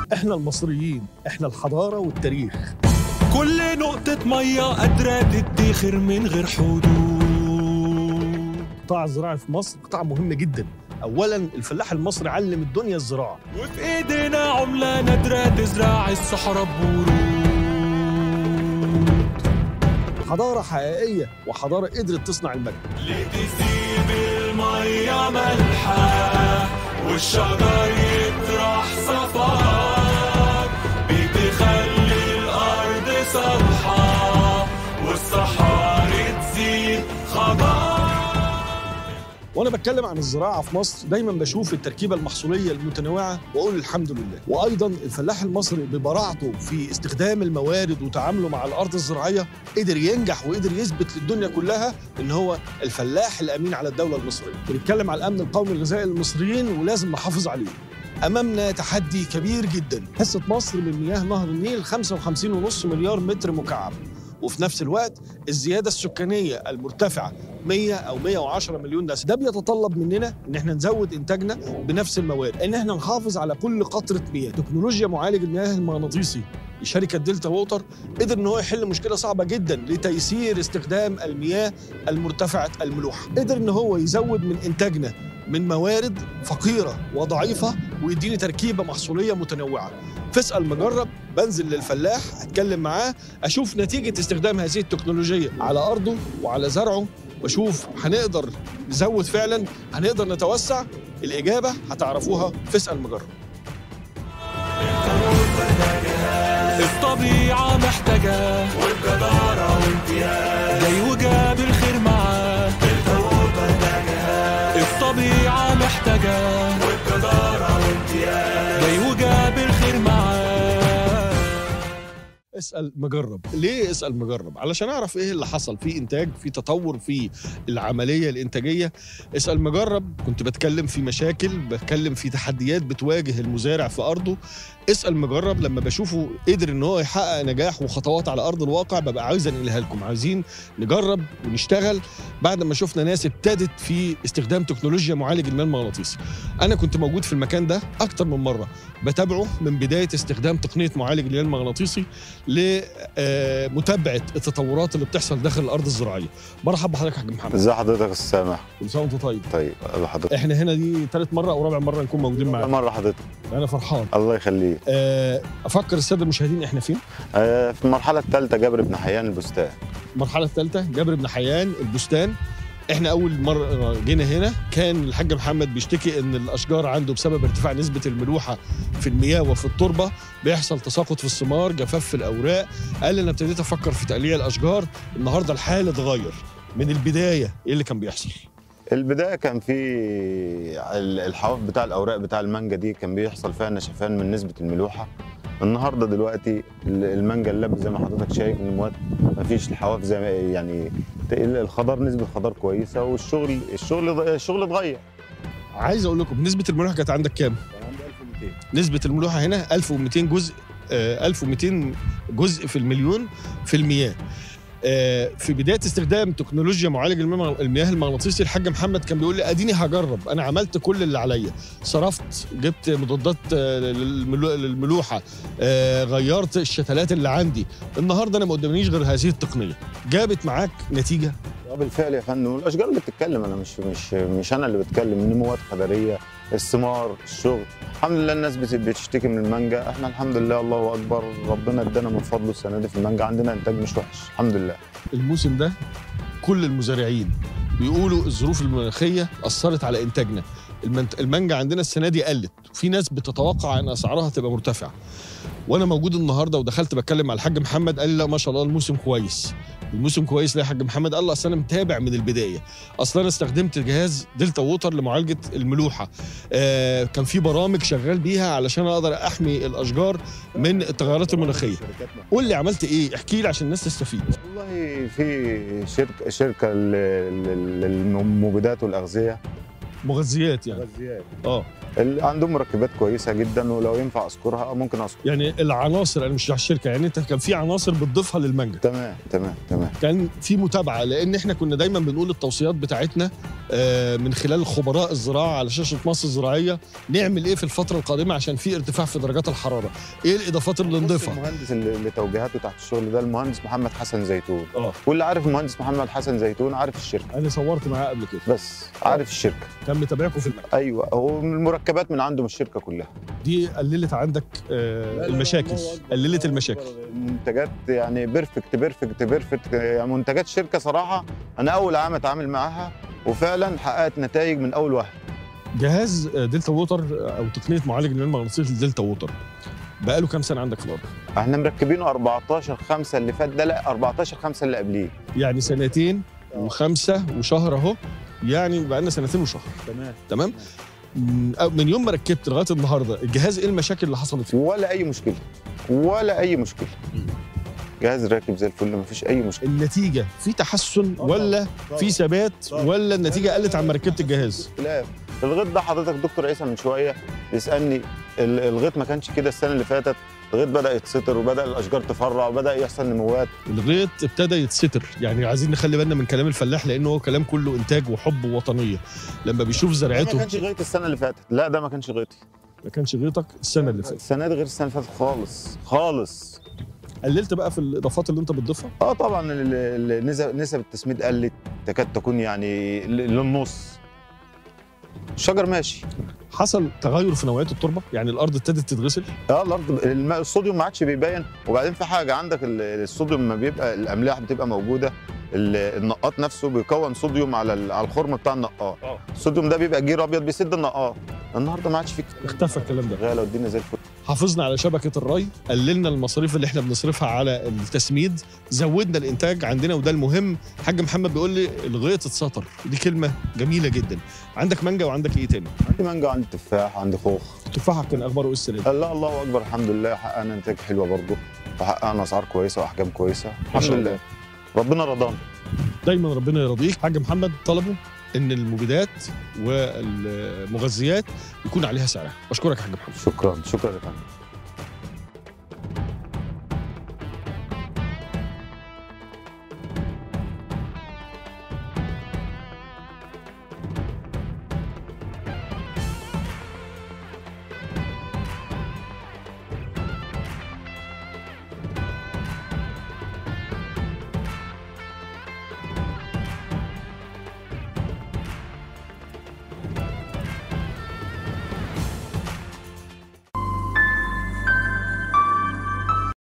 احنا المصريين احنا الحضاره والتاريخ كل نقطة مية قادرة تدخر من غير حدود القطاع الزراعي في مصر قطاع مهم جدا اولا الفلاح المصري علم الدنيا الزراعه وفي ايدينا عملة نادرة تزرع الصحراء بورود حضاره حقيقيه وحضاره قدرت تصنع المجد ليه تسيب المية ملحة والشجر يطرح صفار بتخلي الأرض صالحة والصحاري تزيد خضار وانا بتكلم عن الزراعه في مصر دايما بشوف التركيبه المحصوليه المتنوعه واقول الحمد لله وايضا الفلاح المصري ببراعته في استخدام الموارد وتعامله مع الارض الزراعيه قدر ينجح وقدر يثبت للدنيا كلها ان هو الفلاح الامين على الدوله المصريه بنتكلم على الامن القومي الغذائي للمصريين ولازم نحافظ عليه امامنا تحدي كبير جدا حصه مصر من مياه نهر النيل 55.5 مليار متر مكعب وفي نفس الوقت الزياده السكانيه المرتفعه 100 او 110 مليون نسمه ده بيتطلب مننا ان احنا نزود انتاجنا بنفس الموارد ان احنا نحافظ على كل قطره مياه تكنولوجيا معالج المياه المغناطيسي شركه دلتا ووتر قدر ان هو يحل مشكله صعبه جدا لتيسير استخدام المياه المرتفعه الملوحه قدر ان هو يزود من انتاجنا من موارد فقيره وضعيفه ويديني تركيبه محصوليه متنوعه فاسال مجرب بنزل للفلاح اتكلم معاه اشوف نتيجه استخدام هذه التكنولوجيا على ارضه وعلى زرعه واشوف هنقدر نزود فعلا هنقدر نتوسع الاجابه هتعرفوها في اسال مجرب الطبيعة محتاجة والجدارة وامتياز جاي وجاب الخير معاه الطبيعة محتاجة والجدارة وامتياز جاي وجاب الخير معاه اسال مجرب ليه اسال مجرب علشان اعرف ايه اللي حصل في انتاج في تطور في العمليه الانتاجيه اسال مجرب كنت بتكلم في مشاكل بتكلم في تحديات بتواجه المزارع في ارضه اسال مجرب لما بشوفه قدر ان هو يحقق نجاح وخطوات على ارض الواقع ببقى عايز انقلها لكم عايزين نجرب ونشتغل بعد ما شفنا ناس ابتدت في استخدام تكنولوجيا معالج الماء المغناطيسي انا كنت موجود في المكان ده اكتر من مره بتابعه من بدايه استخدام تقنيه معالج الماء المغناطيسي لمتابعه التطورات اللي بتحصل داخل الارض الزراعيه برحب بحضرتك يا حاج محمد ازي حضرتك السامح كل سنه وانت طيب طيب الله حضرتك احنا هنا دي ثالث مره او رابع مره نكون موجودين معاك مرة حضرتك انا فرحان الله يخليك آه، افكر الساده المشاهدين احنا فين آه، في المرحلة الثالثة جابر بن حيان البستان المرحله الثالثه جابر بن حيان البستان احنا اول مره جينا هنا كان الحاج محمد بيشتكي ان الاشجار عنده بسبب ارتفاع نسبه الملوحه في المياه وفي التربه بيحصل تساقط في الثمار جفاف في الاوراق قال انا ابتديت افكر في تقليع الاشجار النهارده الحال اتغير من البدايه ايه اللي كان بيحصل البداية كان في ال- الحواف بتاع الأوراق بتاع المانجا دي كان بيحصل فيها نشفان من نسبة الملوحة النهارده دلوقتي ال- المانجا اللب زي ما حضرتك شايف النموات مفيش الحواف زي ما يعني الخضار نسبة الخضار كويسة والشغل الشغل الشغل اتغير عايز اقول لكم نسبه الملوحه كانت عندك كام كان عندي 1200 نسبة الملوحة هنا 1200 جزء آه، 1200 جزء في المليون في المياه آه، في بدايه استخدام تكنولوجيا معالج المياه المياه المغناطيسي الحاج محمد كان بيقول لي اديني هجرب انا عملت كل اللي عليا صرفت جبت مضادات آه، للملو- للملوحه آه، غيرت الشتلات اللي عندي النهارده انا ما قدامنيش غير هذه التقنيه جابت معاك نتيجه اه بالفعل يا فندم والاشجار اللي بتتكلم انا مش مش مش انا اللي بتكلم النموات خضريه الثمار الشغل الحمد لله الناس بت- بتشتكي من المانجا احنا الحمد لله الله اكبر ربنا ادانا من فضله السنه دي في المانجا عندنا انتاج مش وحش الحمد لله الموسم ده كل المزارعين بيقولوا الظروف المناخيه اثرت على انتاجنا المنت- المانجا عندنا السنه دي قلت في ناس بتتوقع ان اسعارها تبقى مرتفعه وانا موجود النهارده ودخلت بتكلم مع الحاج محمد قال لي لا ما شاء الله الموسم كويس الموسم كويس ليه يا حاج محمد قال لي اصل انا متابع من البدايه اصل انا استخدمت جهاز دلتا ووتر لمعالجه الملوحه آه كان في برامج شغال بيها علشان اقدر احمي الاشجار من التغيرات المناخيه قول لي عملت ايه احكي لي عشان الناس تستفيد والله في شركه شركه لل- لل- للمبيدات والاغذيه مغذيات يعني غذيات اه اللي عندهم مركبات كويسه جدا ولو ينفع اذكرها ممكن اذكر يعني العناصر انا مش على الشركه يعني انت كان في عناصر بتضيفها للمانجا تمام تمام تمام كان في متابعه لان احنا كنا دايما بنقول التوصيات بتاعتنا آه، من خلال خبراء الزراعه على شاشه مصر الزراعيه نعمل ايه في الفتره القادمه عشان في ارتفاع في درجات الحراره ايه الاضافات اللي بص نضيفها المهندس اللي اللي توجيهاته تحت الشغل ده المهندس محمد حسن زيتون اه واللي عارف المهندس محمد حسن زيتون عارف الشركه انا صورت معاه قبل كده بس عارف الشركه كان متابعكم في المكتب ايوه هو من المركبات من عنده من الشركه كلها دي قللت عندك آه، المشاكل قللت المشاكل منتجات يعني بيرفكت بيرفكت بيرفكت يعني منتجات شركه صراحه انا اول عام اتعامل معاها وفعلا حققت نتائج من اول واحد جهاز آه، دلتا ووتر آه، او تقنيه معالج النيل المغناطيسي لدلتا ووتر بقاله كام سنه عندك في الارض احنا مركبينه 14 5 اللي فات ده لا 14 5 اللي قبليه يعني سنتين وخمسه وشهر اهو يعني بقى لنا سنتين وشهر تمام تمام من أو- من يوم ما ركبت لغايه النهارده الجهاز ايه المشاكل اللي حصلت فيه ولا اي مشكله ولا اي مشكله جهاز راكب زي الفل مفيش اي مشكله النتيجه في تحسن ولا في ثبات ولا النتيجه قلت عن ما ركبت الجهاز اختلاف الغيط ده حضرتك دكتور عيسى من شويه بيسالني ال- الغيط ما كانش كده السنه اللي فاتت الغيط بدا يتستر وبدا الاشجار تفرع وبدا يحصل نموات الغيط ابتدى يتستر يعني عايزين نخلي بالنا من كلام الفلاح لانه هو كلام كله انتاج وحب ووطنيه لما بيشوف ده ما زرعته كانش غيط السنه اللي فاتت لا ده ما كانش غيطي ما كانش غيطك السنه اللي فاتت السنه دي غير السنه اللي فاتت خالص خالص قللت بقى في الاضافات اللي انت بتضيفها اه طبعا ال- ال- نسب نسب التسميد قلت تكاد تكون يعني ل- للنص الشجر ماشي حصل تغير في نوعيه التربه يعني الارض ابتدت تتغسل اه الارض الماء الصوديوم ما عادش بيبين وبعدين في حاجه عندك ال- الصوديوم لما بيبقى الاملاح بتبقى موجوده ال- النقاط نفسه بيكون صوديوم على ال- على الخرم بتاع النقاط اه الصوديوم ده بيبقى جير ابيض بيسد النقاط النهارده ما عادش فيه اختفى الكلام ده غاله والدنيا زي الفل حافظنا على شبكه الري قللنا المصاريف اللي احنا بنصرفها على التسميد زودنا الانتاج عندنا وده المهم حاج محمد بيقول لي الغيط اتسطر دي كلمه جميله جدا عندك مانجا وعندك ايه تاني عندي مانجا عندي تفاح عندي خوخ تفاحك كان اخباره ايه السنه دي لا الله اكبر الحمد لله حققنا نتائج حلوه برضه وحققنا اسعار كويسه واحجام كويسه الحمد شاء لله ربنا رضانا دايما ربنا يرضيك حاج محمد طلبه ان المبيدات والمغذيات يكون عليها سعرها بشكرك يا حاج محمد شكرا شكرا يا فندم